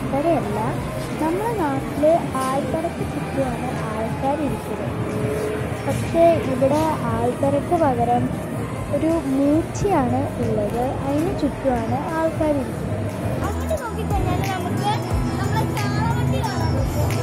ആൽത്തറയല്ല നമ്മുടെ നാട്ടിൽ ആൽത്തറയ്ക്ക് ചുറ്റുമാണ് ആൾക്കാരിരിക്കുന്നത് പക്ഷേ ഇവിടെ ആൽത്തറയ്ക്ക് പകരം ഒരു മൂച്ചയാണ് ഉള്ളത് അതിന് ചുറ്റുമാണ് ആൾക്കാരിരിക്കുന്നത് അങ്ങോട്ട് നോക്കിക്കഴിഞ്ഞാൽ നമുക്ക് നമ്മളെ ചാളവണ്ടി കാണാൻ പറ്റും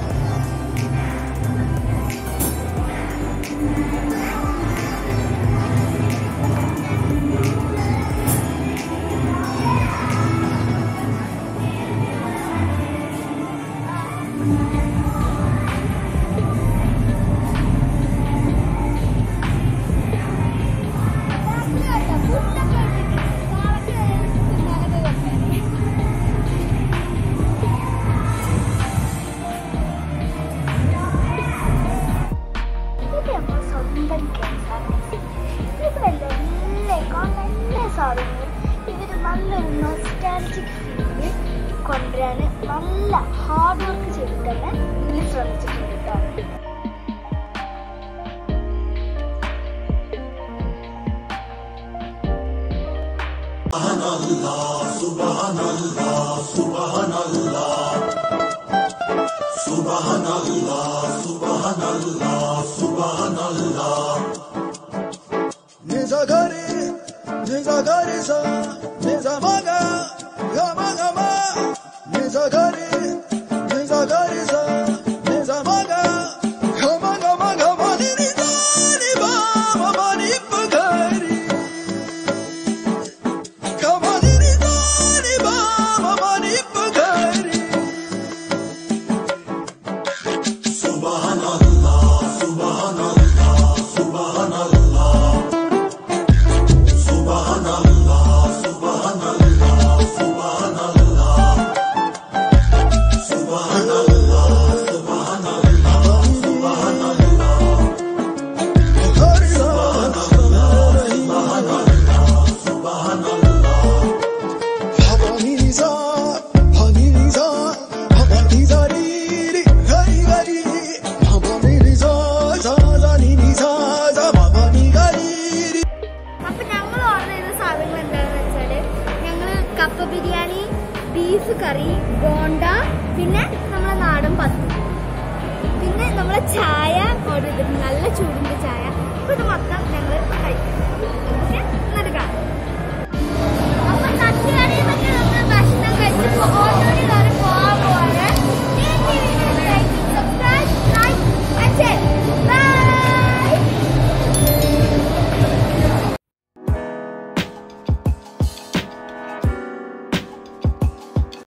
ഇത് നമ്മുടെ സ്വന്തം K S R T C ഇവരല്ലേ എല്ലാം നല്ല സാധനങ്ങൾ ഇവർ നല്ലൊരു നൊസ്റ്റാലജിക് ഫീല് കൊണ്ടുവരാൻ നല്ല ഹാർഡ് വർക്ക് ചെയ്തിട്ട് തന്നെ ഇതിൽ ശ്രമിച്ചിട്ടുണ്ട് കേട്ടോ Nizagari, Nizagari sa, Nizamaga, Gama Gama, Nizagari,